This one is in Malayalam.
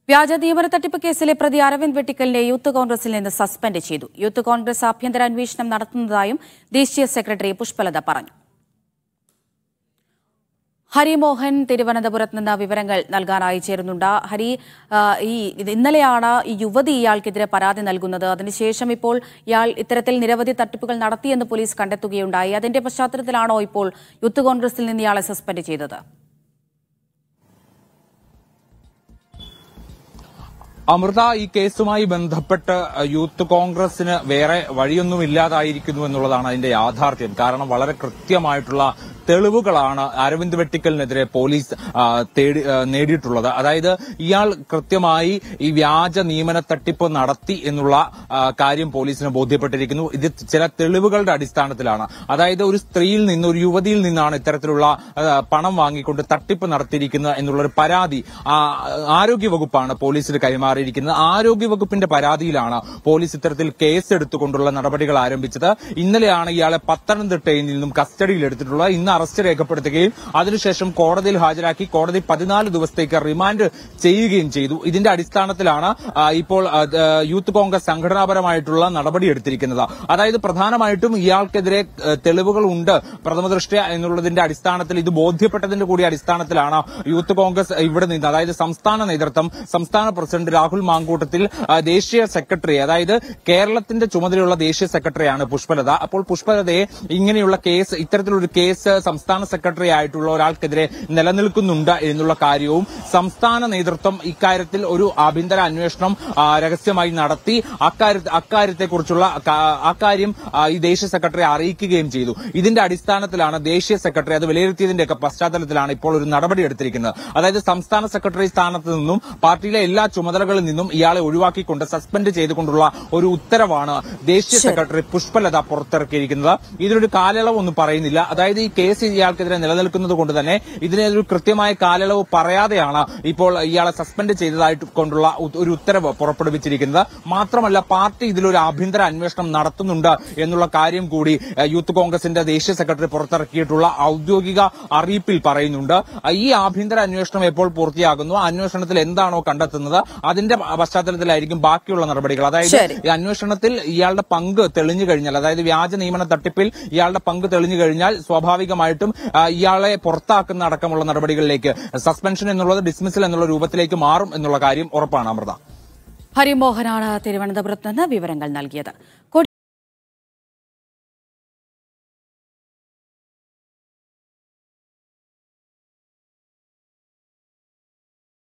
വ്യാജ നിയമന തട്ടിപ്പ് കേസിലെ പ്രതി അരവിന്ദ് വെട്ടിക്കലിനെ യൂത്ത് കോൺഗ്രസിൽ നിന്ന് സസ്പെൻഡ് ചെയ്തു യൂത്ത് കോൺഗ്രസ് ആഭ്യന്തര അന്വേഷണം നടത്തുന്നതായും ദേശീയ സെക്രട്ടറി പുഷ്പലത പറഞ്ഞു ഹരിമോഹൻ തിരുവനന്തപുരത്ത് നിന്ന് വിവരങ്ങൾ നൽകാനായി ചേരുന്നുണ്ട് ഹരി ആ, ഈ ഇത് ഇന്നലെയാണ് ഈ യുവതി ഇയാൾക്കെതിരെ പരാതി നൽകുന്നത് അതിനുശേഷം ഇപ്പോൾ ഇയാൾ ഇത്തരത്തിൽ നിരവധി തട്ടിപ്പുകൾ നടത്തിയെന്ന് പോലീസ് കണ്ടെത്തുകയുണ്ടായി അതിന്റെ പശ്ചാത്തലത്തിലാണോ ഇപ്പോൾ യൂത്ത് കോൺഗ്രസിൽ നിന്ന് ഇയാളെ സസ്പെൻഡ് ചെയ്തത് അമൃത ഈ കേസുമായി ബന്ധപ്പെട്ട് യൂത്ത് കോൺഗ്രസിന് വേറെ വഴിയൊന്നും ഇല്ലാതായിരിക്കുന്നു എന്നുള്ളതാണ് അതിന്റെ യാഥാർത്ഥ്യം കാരണം വളരെ കൃത്യമായിട്ടുള്ള തെളിവുകളാണ് അരവിന്ദ് വെട്ടിക്കലിനെതിരെ പോലീസ് ആ, തേടി ആ, നേടിയിട്ടുള്ളത് അതായത് ഇയാൾ കൃത്യമായി ഈ വ്യാജ നിയമന തട്ടിപ്പ് നടത്തി എന്നുള്ള ആ, കാര്യം പോലീസിന് ബോധ്യപ്പെട്ടിരിക്കുന്നു ഇത് ചില തെളിവുകളുടെ അടിസ്ഥാനത്തിലാണ് അതായത് ഒരു സ്ത്രീയിൽ നിന്ന് ഒരു യുവതിയിൽ നിന്നാണ് ഇത്തരത്തിലുള്ള ആ, പണം വാങ്ങിക്കൊണ്ട് തട്ടിപ്പ് നടത്തിയിരിക്കുന്നത് എന്നുള്ളൊരു പരാതി ആ, ആരോഗ്യവകുപ്പാണ് പോലീസിന് കൈമാറിയിരിക്കുന്നത് ആരോഗ്യവകുപ്പിന്റെ പരാതിയിലാണ് പോലീസ് ഇത്തരത്തിൽ കേസ് എടുത്തുകൊണ്ടുള്ള നടപടികൾ ആരംഭിച്ചത് ഇന്നലെയാണ് ഇയാളെ പത്തനംതിട്ടയിൽ നിന്നും കസ്റ്റഡിയിൽ എടുത്തിട്ടുള്ളത് ഇന്ന് അറസ്റ്റ് രേഖപ്പെടുത്തുകയും അതിനുശേഷം കോടതിയിൽ ഹാജരാക്കി കോടതി പതിനാല് ദിവസത്തേക്ക് റിമാൻഡ് ചെയ്യുകയും ചെയ്തു ഇതിന്റെ അടിസ്ഥാനത്തിലാണ് ആ, ഇപ്പോൾ ആ, ആ, യൂത്ത് കോൺഗ്രസ് സംഘടനാപരമായിട്ടുള്ള നടപടി എടുത്തിരിക്കുന്നത് അതായത് പ്രധാനമായിട്ടും ഇയാൾക്കെതിരെ ആ, തെളിവുകൾ ഉണ്ട് പ്രഥമദൃഷ്ട്യ എന്നുള്ളതിന്റെ അടിസ്ഥാനത്തിൽ ഇത് ബോധ്യപ്പെട്ടതിന്റെ കൂടി അടിസ്ഥാനത്തിലാണ് യൂത്ത് കോൺഗ്രസ് ഇവിടെ നിന്ന് അതായത് സംസ്ഥാന നേതൃത്വം സംസ്ഥാന പ്രസിഡന്റ് രാഹുൽ മാങ്കൂട്ടത്തിൽ ആ, ദേശീയ സെക്രട്ടറി അതായത് കേരളത്തിന്റെ ചുമതലയുള്ള ദേശീയ സെക്രട്ടറിയാണ് പുഷ്പലത അപ്പോൾ പുഷ്പലതയെ ഇങ്ങനെയുള്ള കേസ് ഇത്തരത്തിലൊരു കേസ് സംസ്ഥാന സെക്രട്ടറി ആയിട്ടുള്ള ഒരാൾക്കെതിരെ നിലനിൽക്കുന്നുണ്ട് എന്നുള്ള കാര്യവും സംസ്ഥാന നേതൃത്വം ഇക്കാര്യത്തിൽ ഒരു ആഭ്യന്തര അന്വേഷണം ആ, രഹസ്യമായി നടത്തി അക്കാര്യ അക്കാര്യത്തെക്കുറിച്ചുള്ള കാ- അക്കാര്യം ആ, ഈ ദേശീയ സെക്രട്ടറി അറിയിക്കുകയും ചെയ്തു ഇതിന്റെ അടിസ്ഥാനത്തിലാണ് ദേശീയ സെക്രട്ടറി അത് വിലയിരുത്തിയതിന്റെയൊക്കെ പശ്ചാത്തലത്തിലാണ് ഇപ്പോൾ ഒരു നടപടി എടുത്തിരിക്കുന്നത് അതായത് സംസ്ഥാന സെക്രട്ടറി സ്ഥാനത്ത് നിന്നും പാർട്ടിയിലെ എല്ലാ ചുമതലകളിൽ നിന്നും ഇയാളെ ഒഴിവാക്കിക്കൊണ്ട് സസ്പെൻഡ് ചെയ്തുകൊണ്ടുള്ള ഒരു ഉത്തരവാണ് ദേശീയ സെക്രട്ടറി പുഷ്പലത പുറത്തിറക്കിയിരിക്കുന്നത് ഇതിനൊരു കാലയളവ് ഒന്നും പറയുന്നില്ല അതായത് ഈ കേസ് ഇയാൾക്കെതിരെ നിലനിൽക്കുന്നത് കൊണ്ട് തന്നെ ഇതിനൊരു കൃത്യമായ കാലയളവ് പറയാതെയാണ് ഇപ്പോൾ ഇയാളെ സസ്പെൻഡ് ചെയ്തതായിട്ട് കൊണ്ടുള്ള ഉ- ഒരു ഉത്തരവ് പുറപ്പെടുവിച്ചിരിക്കുന്നത് മാത്രമല്ല പാർട്ടി ഇതിലൊരു ആഭ്യന്തര അന്വേഷണം നടത്തുന്നുണ്ട് എന്നുള്ള കാര്യം കൂടി ഏഹ്, യൂത്ത് കോൺഗ്രസിന്റെ ദേശീയ സെക്രട്ടറി പുറത്തിറക്കിയിട്ടുള്ള ഔദ്യോഗിക അറിയിപ്പിൽ പറയുന്നുണ്ട് അഹ് ഈ ആഭ്യന്തര അന്വേഷണം എപ്പോൾ പൂർത്തിയാകുന്നു ആ അന്വേഷണത്തിൽ എന്താണോ കണ്ടെത്തുന്നത് അതിന്റെ പശ്ചാത്തലത്തിലായിരിക്കും ബാക്കിയുള്ള നടപടികൾ അതായത് ശരി. ഈ അന്വേഷണത്തിൽ ഇയാളുടെ പങ്ക് തെളിഞ്ഞു കഴിഞ്ഞാൽ അതായത് വ്യാജ നിയമന തട്ടിപ്പിൽ ഇയാളുടെ പങ്ക് തെളിഞ്ഞു കഴിഞ്ഞാൽ സ്വാഭാവികമായിട്ടും ആ, ഇയാളെ പുറത്താക്കുന്ന അടക്കമുള്ള നടപടികളിലേക്ക് സസ്പെൻഷൻ എന്നുള്ളത് ഡിസ്മിസൽ എന്നുള്ള രൂപത്തിലേക്ക് മാറും എന്നുള്ള കാര്യം ഉറപ്പാണ് അമൃത ഹരിമോഹനാണ് തിരുവനന്തപുരത്ത് നിന്ന് വിവരങ്ങൾ നൽകിയത്